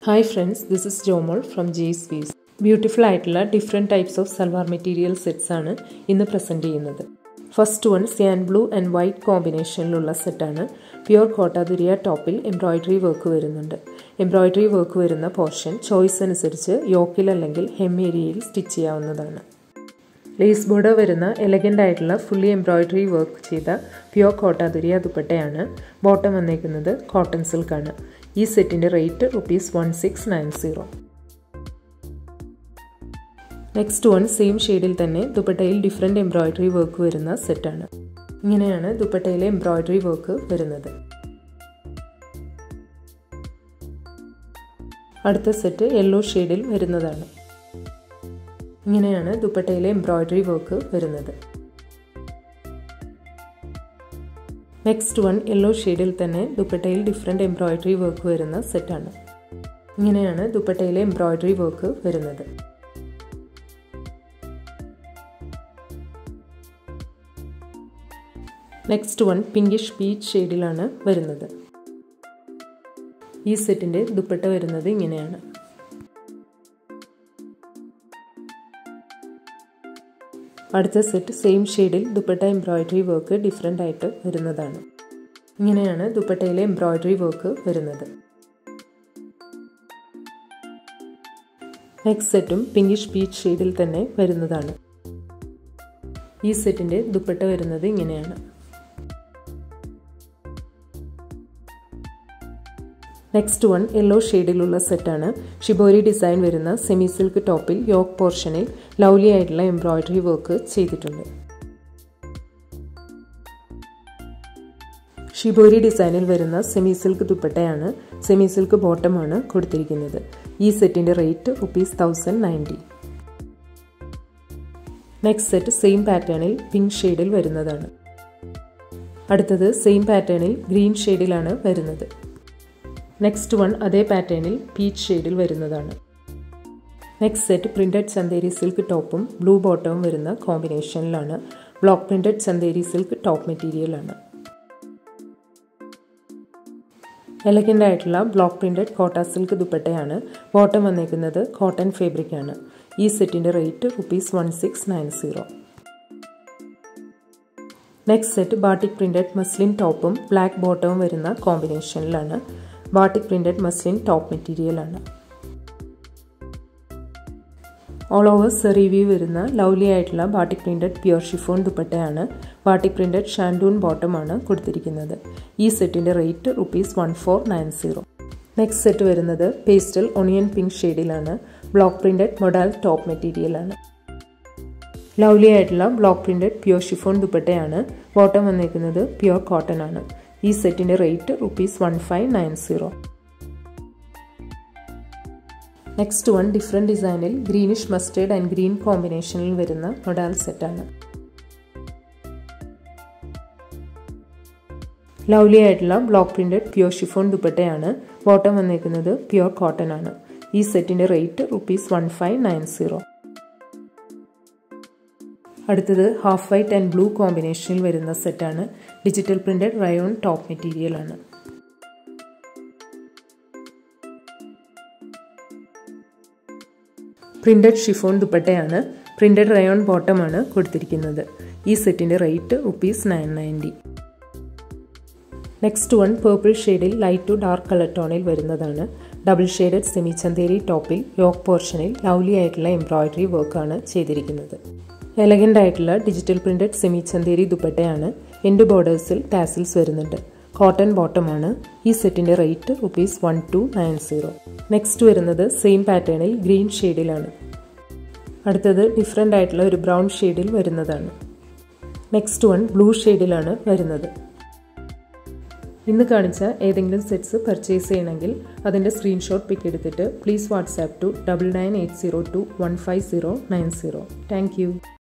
hi friends this is Jomol from Jaise Weiss beautiful ആയിട്ടുള്ള different types of salwar material sets ആണ് ഇന്ന് present ചെയ്യുന്നത് first one സ്യാൻ blue and white കോമ്പിനേഷനിലുള്ള സെറ്റാണ് pure കോട്ടാതുരിയ ടോപ്പിൽ embroidery work വരുന്നുണ്ട് എംബ്രോയ്ഡറി വർക്ക് വരുന്ന പോർഷൻ ചോയ്സ് അനുസരിച്ച് യോക്കിൽ അല്ലെങ്കിൽ ഹെം ഏരിയയിൽ സ്റ്റിച്ച് ചെയ്യാവുന്നതാണ് ലേസ് ബോർഡർ വരുന്ന എലഗൻ്റ് ആയിട്ടുള്ള ഫുള്ളി എംബ്രോയ്ഡറി വർക്ക് ചെയ്ത പ്യുർ കോട്ടാതുരിയ ദുപ്പട്ടയാണ് ബോട്ടം വന്നേക്കുന്നത് കോട്ടൺ സിൽക്കാണ് ഈ സെറ്റിൻ്റെ rate rupees one six nine zero next one same ഷെയ്ഡിൽ തന്നെ ദുപ്പട്ടയിൽ ഡിഫറെൻറ്റ് എംബ്രോയ്ഡറി വർക്ക് വരുന്ന സെറ്റാണ് ഇങ്ങനെയാണ് ദുപ്പട്ടയിലെ എംബ്രോയ്ഡറി വർക്ക് വരുന്നത് അടുത്ത സെറ്റ് യെല്ലോ ഷെയ്ഡിൽ വരുന്നതാണ് ഇങ്ങനെയാണ് ദുപ്പട്ടയിലെ എംബ്രോയ്ഡറി വർക്ക് വരുന്നത് നെക്സ്റ്റ് വൺ യെല്ലോ ഷെയ്ഡിൽ തന്നെ ദുപ്പട്ടയിൽ ഡിഫറെൻ്റ് എംബ്രോയ്ഡറി വർക്ക് വരുന്ന സെറ്റാണ് ഇങ്ങനെയാണ് ദുപ്പട്ടയിലെ എംബ്രോയ്ഡറി വർക്ക് വരുന്നത് നെക്സ്റ്റ് വൺ പിങ്കിഷ് പീച്ച് ഷെയ്ഡിലാണ് വരുന്നത് ഈ സെറ്റിൻ്റെ ദുപ്പട്ട വരുന്നത് ഇങ്ങനെയാണ് അടുത്ത സെറ്റ് സെയിം ഷെയ്ഡിൽ ദുപ്പട്ട എംബ്രോയ്ഡറി വർക്ക് ഡിഫറെൻ്റ് ആയിട്ട് വരുന്നതാണ് ഇങ്ങനെയാണ് ദുപ്പട്ടയിലെ എംബ്രോയ്ഡറി വർക്ക് വരുന്നത് നെക്സ്റ്റ് സെറ്റും പിങ്കിഷ് പീച്ച് ഷെയ്ഡിൽ തന്നെ വരുന്നതാണ് ഈ സെറ്റിൻ്റെ ദുപ്പട്ട വരുന്നത് ഇങ്ങനെയാണ് നെക്സ്റ്റ് വൺ യെല്ലോ ഷെയ്ഡിലുള്ള സെറ്റാണ് ഷിബോരി ഡിസൈൻ വരുന്ന സെമി സിൽക്ക് ടോപ്പിൽ യോക്ക് പോർഷനിൽ ലവ്ലി ആയിട്ടുള്ള എംബ്രോയ്ഡറി വർക്ക് ചെയ്തിട്ടുണ്ട് ഷിബോരി ഡിസൈനിൽ വരുന്ന സെമി സിൽക്ക് ദുപ്പട്ടയാണ് സെമി സിൽക്ക് ബോട്ടമാണ് കൊടുത്തിരിക്കുന്നത് ഈ സെറ്റിൻ്റെ rate rupees thousand ninety next set same പാറ്റേണിൽ പിങ്ക് ഷെയ്ഡിൽ വരുന്നതാണ് അടുത്തത് സെയിം പാറ്റേണിൽ ഗ്രീൻ ഷെയ്ഡിലാണ് വരുന്നത് നെക്സ്റ്റ് വൺ അതേ പാറ്റേണിൽ പീച്ച് ഷെയ്ഡിൽ വരുന്നതാണ് next set printed Chanderi silk ടോപ്പും ബ്ലൂ ബോട്ടവും വരുന്ന കോമ്പിനേഷനിലാണ് block printed Chanderi silk top മെറ്റീരിയലാണ് എലഗൻ്റ് ആയിട്ടുള്ള ബ്ലോക്ക് പ്രിൻറ്റഡ് കോട്ട സിൽക്ക് ദുപ്പട്ടയാണ് ബോട്ടം വന്നേക്കുന്നത് കോട്ടൺ ഫേബ്രിക് ആണ് ഈ സെറ്റിൻ്റെ rate rupees one six nine zero next set batik printed muslin ടോപ്പും ബ്ലാക്ക് ബോട്ടവും വരുന്ന കോമ്പിനേഷനിലാണ് ബാട്ടിക് പ്രിൻറ്റഡ് മസ്ലിൻ ടോപ്പ് മെറ്റീരിയലാണ് ഓൾ ഓവർ സെറിവ്യൂ വരുന്ന ലവ്ലി ആയിട്ടുള്ള ബാട്ടിക് പ്രിൻറ്റഡ് പ്യുർ ഷിഫോൺ ദുപ്പട്ടയാണ് ബാട്ടിക് പ്രിൻറ്റഡ് ഷാൻഡൂൺ ബോട്ടമാണ് കൊടുത്തിരിക്കുന്നത് ഈ സെറ്റിൻ്റെ rate rupees one four nine zero next set വരുന്നത് പേസ്റ്റൽ ഒണിയൻ പിങ്ക് ഷെയ്ഡിലാണ് ബ്ലോക്ക് പ്രിൻറ്റഡ് മൊഡാൽ ടോപ്പ് മെറ്റീരിയലാണ് ലവ്ലി ആയിട്ടുള്ള ബ്ലോക്ക് പ്രിൻറ്റഡ് പ്യുർ ഷിഫോൺ ദുപ്പട്ടയാണ് ബോട്ടം വന്നേക്കുന്നത് പ്യുർ കോട്ടൺ ആണ് ഈ സെറ്റിൻ്റെ rate rupees one five nine zero next one different ഡിസൈനിൽ ഗ്രീനിഷ് മസ്റ്റേർഡ് ആൻഡ് ഗ്രീൻ കോമ്പിനേഷനിൽ വരുന്ന മൊഡാൽ സെറ്റാണ് ലവ്ലി ആയിട്ടുള്ള ബ്ലോക്ക് പ്രിൻറ്റഡ് പ്യുർ ഷിഫോൺ ദുപ്പട്ടയാണ് ബോട്ടം വന്നേക്കുന്നത് പ്യുർ കോട്ടൺ ആണ് ഈ സെറ്റിൻ്റെ rate rupees one five nine zero അടുത്തത് ഹാഫ് വൈറ്റ് ആൻഡ് ബ്ലൂ കോമ്പിനേഷനിൽ വരുന്ന സെറ്റാണ് ഡിജിറ്റൽ പ്രിൻറ്റഡ് റയോൺ ടോപ്പ് മെറ്റീരിയലാണ് പ്രിൻറ്റഡ് ഷിഫോൺ ദുപ്പട്ടയാണ് പ്രിൻറ്റഡ് റയോൺ ബോട്ടമാണ് കൊടുത്തിരിക്കുന്നത് ഈ സെറ്റിൻ്റെ rate rupees nine ninety next one purple ഷെയ്ഡിൽ ലൈറ്റ് ടു ഡാർക്ക് കളർ ടോണിൽ വരുന്നതാണ് ഡബിൾ ഷെയ്ഡഡ് സെമി ചന്തേരി ടോപ്പിൽ യോക്ക് പോർഷനിൽ ലവ്ലി ആയിട്ടുള്ള എംബ്രോയ്ഡറി വർക്കാണ് ചെയ്തിരിക്കുന്നത് എലഗൻ്റ് ആയിട്ടുള്ള ഡിജിറ്റൽ പ്രിൻറ്റഡ് സെമി ചന്തേരി ദുപ്പട്ടയാണ് എൻഡ് ബോർഡേഴ്സിൽ ടാസിൽസ് വരുന്നുണ്ട് കോട്ടൺ ബോട്ടമാണ് ഈ സെറ്റിൻ്റെ rate rupees one two nine zero next വരുന്നത് സെയിം പാറ്റേണിൽ ഗ്രീൻ ഷെയ്ഡിലാണ് അടുത്തത് ഡിഫറെൻ്റ് ആയിട്ടുള്ള ഒരു ബ്രൗൺ ഷെയ്ഡിൽ വരുന്നതാണ് നെക്സ്റ്റ് വൺ ബ്ലൂ ഷെയ്ഡിലാണ് വരുന്നത് ഇന്ന് കാണിച്ച ഏതെങ്കിലും സെറ്റ്സ് പർച്ചേസ് ചെയ്യണമെങ്കിൽ അതിൻ്റെ സ്ക്രീൻഷോട്ട് പിക്ക് എടുത്തിട്ട് please WhatsApp two double nine eight zero two one five zero nine zero thank U